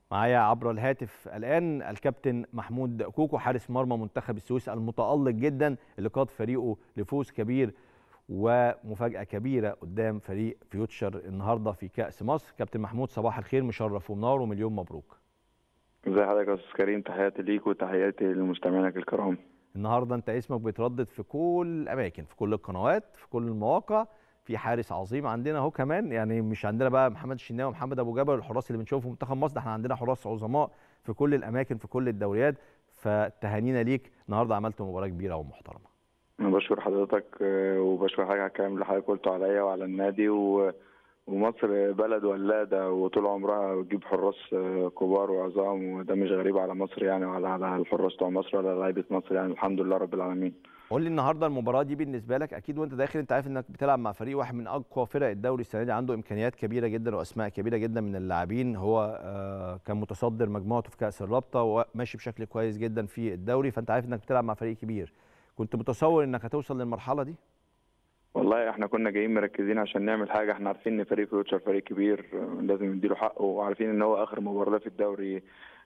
معايا عبر الهاتف الان الكابتن محمود كوكو حارس مرمى منتخب السويس المتالق جدا اللي قاد فريقه لفوز كبير ومفاجاه كبيره قدام فريق فيوتشر النهارده في كاس مصر كابتن محمود صباح الخير مشرف ومنور ومليون مبروك ازي حضرتك يا استاذ كريم تحياتي ليك وتحياتي لمستمعينك الكرام النهارده انت اسمك بيتردد في كل الاماكن في كل القنوات في كل المواقع في حارس عظيم عندنا اهو كمان يعني مش عندنا بقى محمد الشناوي ومحمد ابو جبل الحراس اللي بنشوفهم في منتخب مصر احنا عندنا حراس عظماء في كل الاماكن في كل الدوريات فتهانينا ليك النهارده عملت مباراه كبيره ومحترمه انا بشكر حضرتك وبشكر حضرتك على الكلام اللي حضرتك قلته عليا وعلى النادي و... ومصر بلد ولاده وطول عمرها بتجيب حراس كبار وعظام وده مش غريب على مصر يعني ولا على الحراس بتوع مصر ولا لعيبه مصر يعني الحمد لله رب العالمين. قول لي النهارده المباراه دي بالنسبه لك اكيد وانت داخل انت عارف انك بتلعب مع فريق واحد من اقوى فرق الدوري السنه دي عنده امكانيات كبيره جدا واسماء كبيره جدا من اللاعبين هو آه كان متصدر مجموعته في كاس الرابطه وماشي بشكل كويس جدا في الدوري فانت عارف انك بتلعب مع فريق كبير كنت متصور انك هتوصل للمرحله دي والله احنا كنا جايين مركزين عشان نعمل حاجه احنا عارفين ان فريق فيوتشر فريق كبير لازم نديله حقه وعارفين ان هو اخر مباراه في الدوري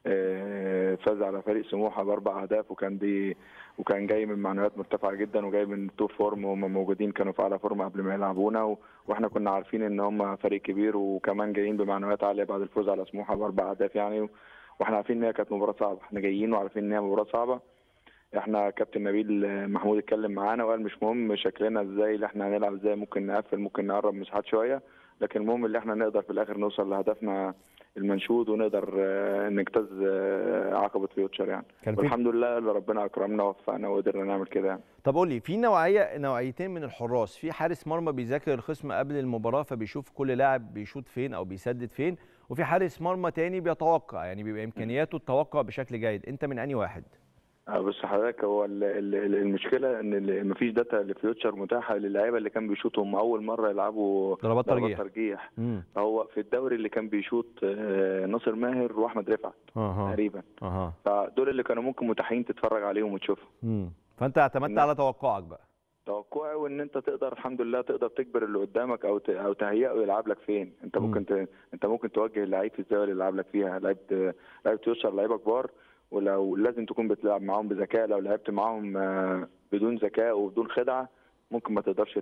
فاز على فريق سموحه باربع اهداف وكان دي وكان جاي من معنويات مرتفعه جدا وجاي من توب فورم وهم موجودين كانوا في اعلى فورم قبل ما يلعبونا واحنا كنا عارفين ان هم فريق كبير وكمان جايين بمعنويات عاليه بعد الفوز على سموحه باربع اهداف يعني واحنا عارفين ان هي كانت مباراه صعبه احنا جايين وعارفين ان هي مباراه صعبه احنا كابتن نبيل محمود اتكلم معانا وقال مش مهم شكلنا ازاي اللي احنا هنلعب ازاي ممكن نقفل ممكن نقرب مساحات شويه لكن المهم اللي احنا نقدر في الاخر نوصل لهدفنا المنشود ونقدر نجتاز عقبه فيوتشر يعني كان والحمد لله اللي ربنا اكرمنا ووفقنا وقدرنا نعمل كده يعني. طب قول لي في نوعيه نوعيتين من الحراس في حارس مرمى بيذاكر الخصم قبل المباراه فبيشوف كل لاعب بيشوط فين او بيسدد فين وفي حارس مرمى تاني بيتوقع يعني بيبقى امكانياته التوقع بشكل جيد انت من انهي واحد بص حضرتك هو المشكله ان مفيش داتا لفيوتشر متاحه للعيبه اللي كان بيشوطوا هم اول مره يلعبوا ضربات ترجيح ترجيح هو في الدوري اللي كان بيشوط ناصر ماهر واحمد رفعت أه. تقريبا أه. فدول اللي كانوا ممكن متاحين تتفرج عليهم وتشوفهم فانت اعتمدت على توقعك بقى توقعي وان انت تقدر الحمد لله تقدر تجبر اللي قدامك او او تهيئه يلعب لك فين انت ممكن ت... انت ممكن توجه اللعيب في الزاويه اللي يلعب لك فيها لعيبه لعيبه يوصل لعيبه كبار ولو لازم تكون بتلعب معاهم بذكاء لو لعبت معاهم بدون ذكاء وبدون خدعه ممكن ما تقدرش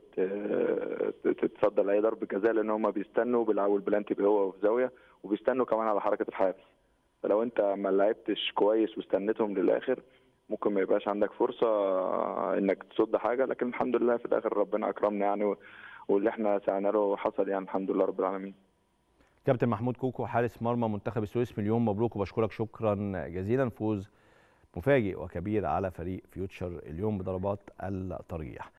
تتصدر اي ضربه جزاء لان هم بيستنوا بيلعبوا البلانتي هو في زاويه وبيستنوا كمان على حركه الحارس فلو انت ما لعبتش كويس واستنيتهم للاخر ممكن ما يبقاش عندك فرصه انك تصد حاجه لكن الحمد لله في الاخر ربنا اكرمنا يعني واللي احنا سعينا له حصل يعني الحمد لله رب العالمين كابتن محمود كوكو حارس مرمى منتخب السويس مليون مبروك وبشكرك شكرا جزيلا فوز مفاجئ وكبير على فريق فيوتشر اليوم بضربات الترجيح